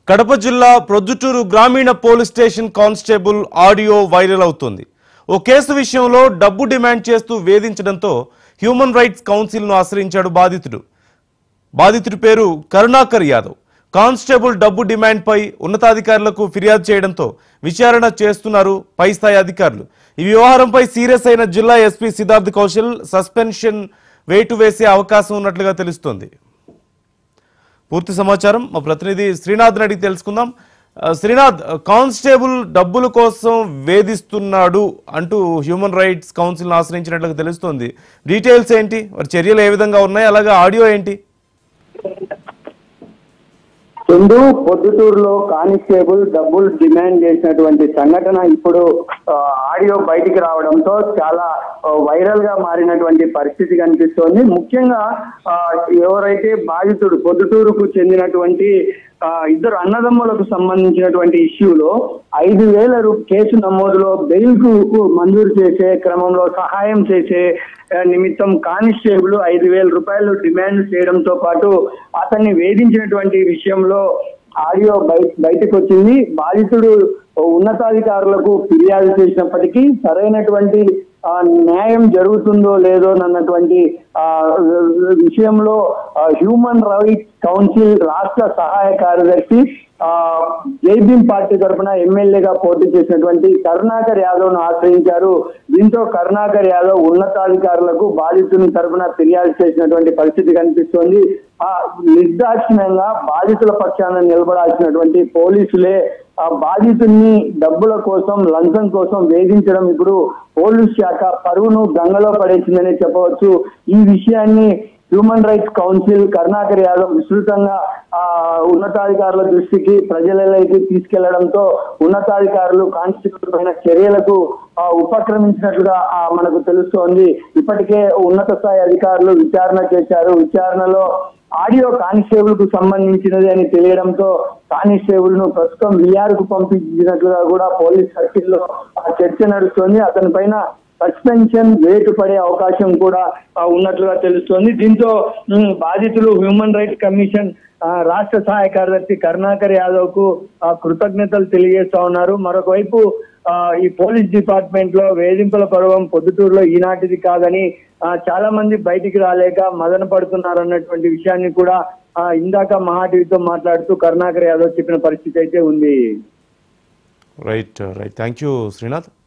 కడప జిల్లా ప్రొద్దుటూరు గ్రామీణ police station constable audio viral అవుతోంది ఓ కేసు విషయంలో డబ్బు డిమాండ్ చేస్తూ వేధించడంతో హ్యూమన్ రైట్స్ కౌన్సిల్ను ఆశ్రయించాడు బాధితుడు బాధితుడి పేరు కరుణాకర్ యాదవ్ కానిస్టేబుల్ డబ్బు డిమాండ్పై ఉన్నతాధికారులకు ఫిర్యాదు చేయడంతో విచారణ చేస్తున్నారు పై స్థాయి అధికారులు ఈ వ్యవహారంపై సీరియస్ అయిన జిల్లా ఎస్పీ సిద్ధార్థ్ కౌశల్ సస్పెన్షన్ వేటు వేసే అవకాశం ఉన్నట్లుగా తెలుస్తోంది పూర్తి సమాచారం మా ప్రతినిధి శ్రీనాథ్ అడిగి తెలుసుకుందాం ఆ, శ్రీనాథ్ కానిస్టేబుల్ డబ్బుల కోసం వేధిస్తున్నాడు అంటూ హ్యూమన్ రైట్స్ కౌన్సిల్ని ఆశ్రయించినట్లుగా తెలుస్తోంది డీటెయిల్స్ ఏంటి వారి చర్యలు ఏ విధంగా ఉన్నాయి అలాగే ఆడియో ఏంటి చందు పొద్దుటూరులో కానిస్టేబుల్ డబ్బులు డిమాండ్ చేసినటువంటి సంఘటన ఇప్పుడు ఆ, ఆడియో బయటికి రావడంతో చాలా ఆ, వైరల్ గా మారినటువంటి పరిస్థితి కనిపిస్తోంది ముఖ్యంగా ఆ, ఎవరైతే బాధితుడు పొద్దుటూరుకు చెందినటువంటి ఆ, ఇద్దరు అన్నదమ్ములకు సంబంధించినటువంటి ఇష్యూలో ఐదు వేల రూ కేసు నమోదులో బెయిల్ కు మంజూరు చేసే క్రమంలో సహాయం చేసే ఆ, నిమిత్తం కానిస్టేబుల్ ఐదు వేల రూపాయలు డిమాండ్ చేయడంతో పాటు అతన్ని వేధించినటువంటి విషయంలో ఆడియో బయట బయటకు వచ్చింది బాధితుడు ఉన్నతాధికారులకు ఫిర్యాదు చేసినప్పటికీ సరైనటువంటి ఆ, న్యాయం జరుగుతుందో లేదో అన్నటువంటి ఆ, విషయంలో హ్యూమన్ రైట్స్ కౌన్సిల్ రాష్ట్ర సహాయ కార్యదర్శి ఆ, జైభీం పార్టీ తరఫున ఎమ్మెల్యేగా పోటీ చేసినటువంటి కరుణాకర్ యాదవ్ ను ఆశ్రయించారు దీంతో కరుణాకర్ యాదవ్ ఉన్నతాధికారులకు బాధితుని తరఫున ఫిర్యాదు చేసినటువంటి పరిస్థితి కనిపిస్తోంది ఆ నిర్దాక్షిణ్యంగా బాధితుల పక్షాన నిలబడాల్సినటువంటి పోలీసులే ఆ బాధితుల్ని డబ్బుల కోసం లంచం కోసం వేధించడం ఇప్పుడు పోలీస్ శాఖ పరువును గంగలో పడేసిందని చెప్పవచ్చు ఈ విషయాన్ని human rights council Karunakar Yadav విస్తృతంగా ఆ ఉన్నతాధికారుల దృష్టికి ప్రజలకి తీసుకెళ్లడంతో ఉన్నతాధికారులు కానిస్టేబుల్ పైన చర్యలకు ఆ, ఉపక్రమించినట్లుగా ఆ, మనకు తెలుస్తోంది ఇప్పటికే ఉన్నత స్థాయి అధికారులు విచారణ చేశారు విచారణలో ఆడియో కానిస్టేబుల్ కు సంబంధించినది అని తెలియడంతో కానిస్టేబుల్ ను ప్రస్తుతం విఆర్ కు పంపించినట్లుగా కూడా పోలీస్ సర్కిల్లో ఆ చర్చ నడుస్తోంది అతని పైన సస్పెన్షన్ వేటు పడే అవకాశం కూడా ఆ, ఉన్నట్లుగా తెలుస్తోంది దీంతో ఉమ్, బాధితులు హ్యూమన్ రైట్స్ కమిషన్ ఆ, రాష్ట్ర సహాయ కార్యదర్శి కరుణాకర్ యాదవ్ కు ఆ, కృతజ్ఞతలు తెలియజేస్తా ఉన్నారు మరొక వైపు ఆ, ఈ పోలీస్ డిపార్ట్మెంట్ లో వేధింపుల పర్వం పొద్దుటూరులో ఈనాటిది కాదని ఆ, చాలా మంది బయటికి రాలేక మదన పడుతున్నారు అన్నటువంటి విషయాన్ని కూడా ఆ, ఇందాక మహా టీవీతో మాట్లాడుతూ కరుణాకర్ యాదవ్ చెప్పిన పరిస్థితి అయితే ఉంది right right thank you Srinath